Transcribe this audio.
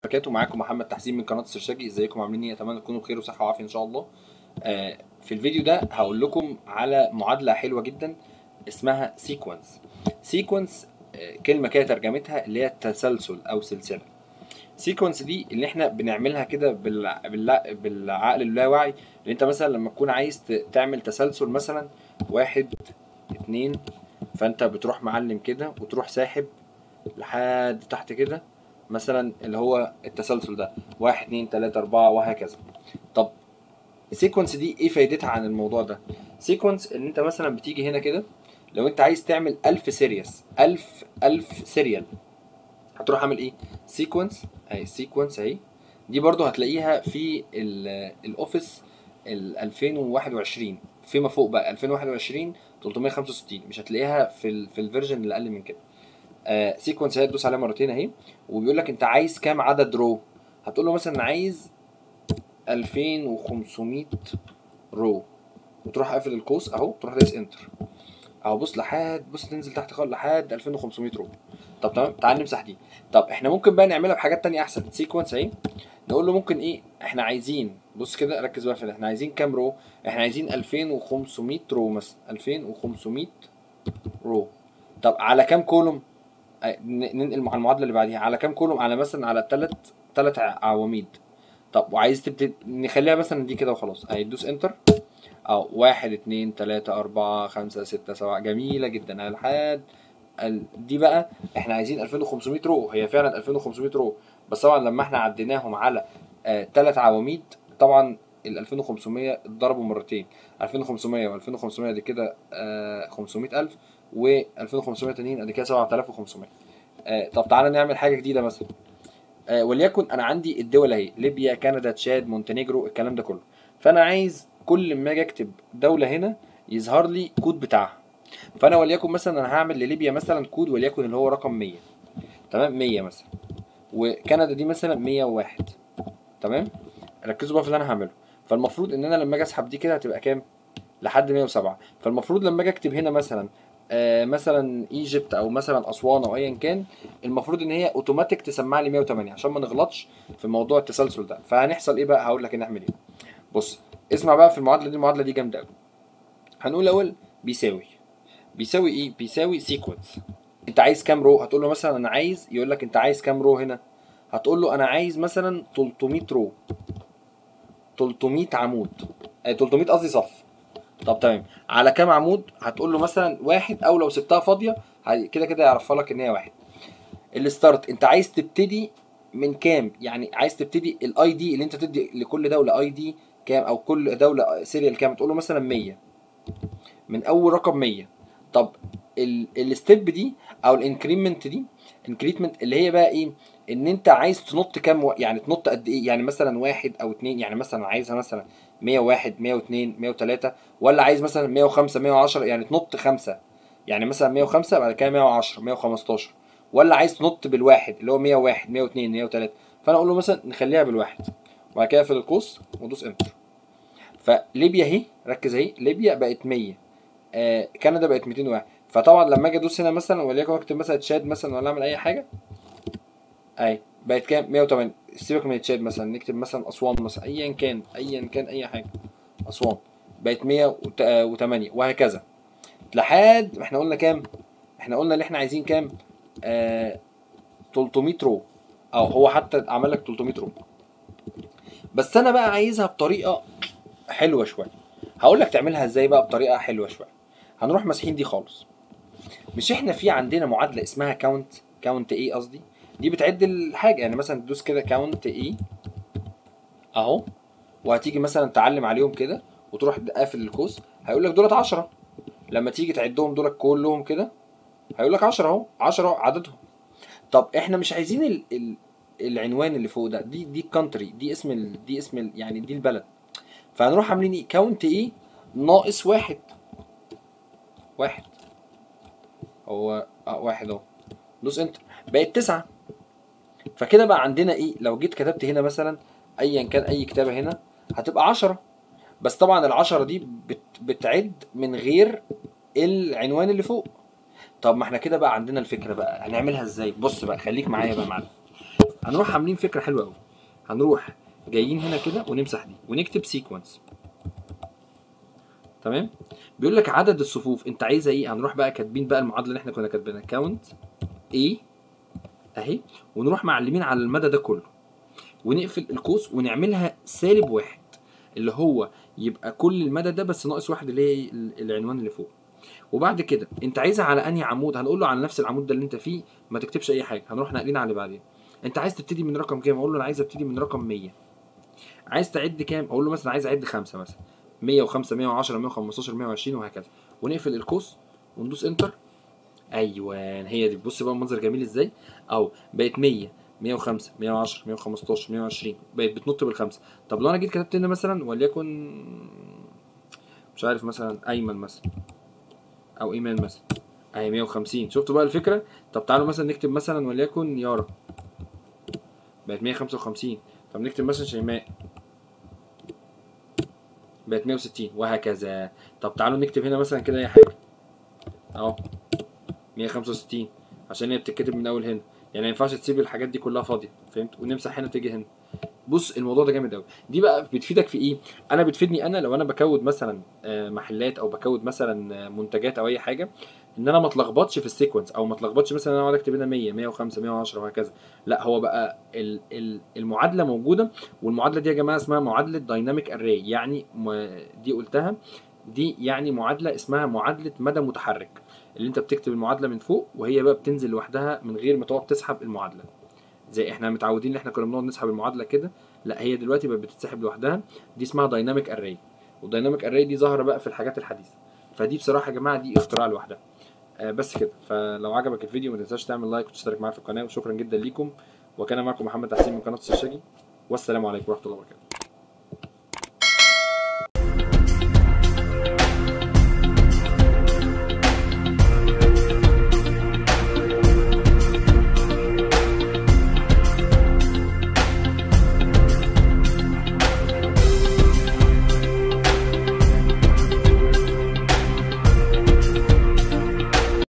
وبركاته معاكم محمد تحسين من قناه السرشاجي ازيكم عاملين ايه اتمنى تكونوا بخير وصحه وعافيه ان شاء الله آه، في الفيديو ده هقول لكم على معادله حلوه جدا اسمها سيكونس سيكونس كلمه كده ترجمتها اللي هي تسلسل او سلسله سيكونس دي اللي احنا بنعملها كده بالع... بالع... بالعقل اللاواعي اللي انت مثلا لما تكون عايز ت- تعمل تسلسل مثلا واحد اتنين فانت بتروح معلم كده وتروح ساحب لحد تحت كده مثلا اللي هو التسلسل ده واحد اتنين تلاتة أربعة وهكذا طب السيكونس دي ايه فايدتها عن الموضوع ده سيكونس ان انت مثلا بتيجي هنا كده لو انت عايز تعمل ألف سيريس ألف ألف سيريال هتروح عامل ايه سيكونس اهي سيكونس اهي دي برضو هتلاقيها في ال- الاوفيس ال 2021 فيما فوق بقى 2021 365 مش هتلاقيها في ال في الفيرجن اللي اقل من كده آه سيكونس هي تدوس عليها مرتين اهي وبيقول لك انت عايز كام عدد رو هتقول له مثلا عايز 2500 رو وتروح قافل القوس اهو تروح دايس انتر اهو بص لحد بص تنزل تحت خالص لحد 2500 رو طب تمام تعال نمسح دي طب احنا ممكن بقى نعملها بحاجات تانية احسن سيكونس اهي نقول له ممكن ايه احنا عايزين بص كده ركز بقى في ده احنا عايزين كام رو احنا عايزين 2500 رو مثلا 2500 رو طب على كام كولوم آه، ن- ننقل مع المعادله اللي بعديها على كام كولوم على مثلا على ثلاث ثلاث عواميد طب وعايز تبتدي نخليها مثلا دي كده وخلاص اهي تدوس انتر اه واحد اتنين تلاتة أربعة خمسة ستة سبعة جميلة جدا لحد ال- دي بقى احنا عايزين 2500 رو هي فعلا 2500 رو بس طبعا لما احنا عديناهم على آه تلات عواميد طبعا ال 2500 اتضربوا مرتين 2500 و 2500 دي كده آه 500000 و 2500 تانيين ادي كده 7500 آه طب تعالى نعمل حاجه جديده مثلا آه وليكن انا عندي الدول اهي ليبيا كندا تشاد مونتينيجرو الكلام ده كله فانا عايز كل ما اجي اكتب دوله هنا يظهر لي كود بتاعها فانا وليكن مثلا انا هعمل لليبيا مثلا كود وليكن اللي هو رقم 100 تمام 100 مثلا وكندا دي مثلا 101 تمام ركزوا بقى في اللي انا هعمله فالمفروض ان انا لما اجي اسحب دي كده هتبقى كام لحد 107 فالمفروض لما اجي اكتب هنا مثلا آه مثلا ايجيبت او مثلا اسوان او ايا كان المفروض ان هي اوتوماتيك تسمع لي 108 عشان ما نغلطش في موضوع التسلسل ده فهنحصل ايه بقى هقول لك نعمل ايه بص اسمع بقى في المعادله دي المعادله دي جامده قوي هنقول الاول بيساوي بيساوي ايه بيساوي سيكونس انت عايز كام رو هتقول له مثلا انا عايز يقول لك انت عايز كام رو هنا هتقول له انا عايز مثلا 300 رو 300 عمود آه 300 قصدي صف طب تمام على كام عمود هتقول له مثلا واحد او لو سبتها فاضيه هي- كده كده يعرفها لك ان هي واحد الستارت انت عايز تبتدي من كام يعني عايز تبتدي الاي دي اللي انت تدي لكل دوله اي دي كام او كل دوله سيريال كام تقول له مثلا 100 من اول رقم 100 طب الستيب دي او الانكريمنت دي انكريمنت اللي هي بقى ايه ان انت عايز تنط كام و... يعني تنط قد ايه يعني مثلا واحد او اتنين يعني مثلا عايزها مثلا 101 102 103 ولا عايز مثلا 105 110 يعني تنط خمسة يعني مثلا 105 بعد كده 110 115 ولا عايز تنط بالواحد اللي هو 101 102 103 فانا اقول له مثلا نخليها بالواحد وبعد كده اقفل القوس وادوس انتر فليبيا اهي ركز اهي ليبيا بقت 100 آه كندا بقت 201 فطبعا لما اجي ادوس هنا مثلا وليكن اكتب مثلا تشاد مثلا ولا اعمل اي حاجه اهي بقت كام 108 سيبك من تشاد مثلا نكتب مثلا اسوان مثلا ايا كان ايا كان اي حاجه اسوان بقت 108 وهكذا لحد احنا قلنا كام احنا قلنا اللي احنا عايزين كام آه 300 رو او هو حتى عمل لك 300 رو بس انا بقى عايزها بطريقه حلوه شويه هقول لك تعملها ازاي بقى بطريقه حلوه شويه هنروح ماسحين دي خالص مش احنا في عندنا معادله اسمها كاونت كاونت ايه قصدي دي بتعد الحاجه يعني مثلا تدوس كده كاونت ايه اهو وهتيجي مثلا تعلم عليهم كده وتروح قافل القوس هيقول لك دولت 10 لما تيجي تعدهم دولت كلهم كده هيقول لك 10 اهو 10 عددهم طب احنا مش عايزين ال ال العنوان اللي فوق ده دي دي الكونتري دي اسم ال دي اسم ال يعني دي البلد فهنروح عاملين ايه كاونت ايه ناقص واحد واحد هو اه واحد اهو دوس انتر بقت تسعة فكده بقى عندنا ايه لو جيت كتبت هنا مثلا ايا كان اي كتابة هنا هتبقى عشرة بس طبعا العشرة دي بت بتعد من غير العنوان اللي فوق طب ما احنا كده بقى عندنا الفكرة بقى هنعملها ازاي بص بقى خليك معايا بقى يا معلم هنروح عاملين فكره حلوه قوي هنروح جايين هنا كده ونمسح دي ونكتب سيكونس تمام بيقول لك عدد الصفوف انت عايزها ايه هنروح بقى كاتبين بقى المعادله اللي احنا كنا كاتبينها كاونت ايه اهي ونروح معلمين على المدى ده كله ونقفل القوس ونعملها سالب واحد اللي هو يبقى كل المدى ده بس ناقص واحد اللي هي العنوان اللي فوق وبعد كده انت عايزها على انهي عمود هنقول له على نفس العمود ده اللي انت فيه ما تكتبش اي حاجه هنروح ناقلين على اللي بعدين انت عايز تبتدي من رقم كام اقول له انا عايز ابتدي من رقم 100 عايز تعد كام اقول له مثلا عايز اعد خمسة مثلا 105 110 115 120 وهكذا ونقفل القوس وندوس انتر ايوه هي دي بص بقى المنظر جميل ازاي اهو بقت 100 105 110 115 120 بقت بتنط بالخمسه طب لو انا جيت كتبت هنا مثلا وليكن مش عارف مثلا ايمن مثلا او ايمان مثلا اهي 150 شفتوا بقى الفكره طب تعالوا مثلا نكتب مثلا وليكن يارا بقت 155 طب نكتب مثلا شيماء بقت 160 وهكذا طب تعالوا نكتب هنا مثلا كده اي حاجه اهو 165 عشان هي بتتكتب من اول هنا يعني ما ينفعش تسيب الحاجات دي كلها فاضيه فهمت ونمسح هنا تيجي هنا بص الموضوع ده جامد قوي دي بقى بتفيدك في ايه انا بتفيدني انا لو انا بكود مثلا آه، محلات او بكود مثلا آه، منتجات او اي حاجه ان انا ما اتلخبطش في السيكونس او ما اتلخبطش مثلا انا اقعد اكتب هنا 100 105 110 وهكذا لا هو بقى ال- ال- المعادله موجوده والمعادله دي يا جماعه اسمها معادله دايناميك اري يعني م- دي قلتها دي يعني معادله اسمها معادله مدى متحرك اللي انت بتكتب المعادله من فوق وهي بقى بتنزل لوحدها من غير ما تقعد تسحب المعادله زي احنا متعودين ان احنا كنا بنقعد نسحب المعادله كده لا هي دلوقتي بقت بتتسحب لوحدها دي اسمها دايناميك اري والدايناميك اري دي ظاهره بقى في الحاجات الحديثه فدي بصراحه يا جماعه دي اختراع لوحدها آه بس كده فلو عجبك الفيديو ما تنساش تعمل لايك وتشترك معايا في القناه وشكرا جدا ليكم وكان معكم محمد تحسين من قناه الشاجي والسلام عليكم ورحمه الله وبركاته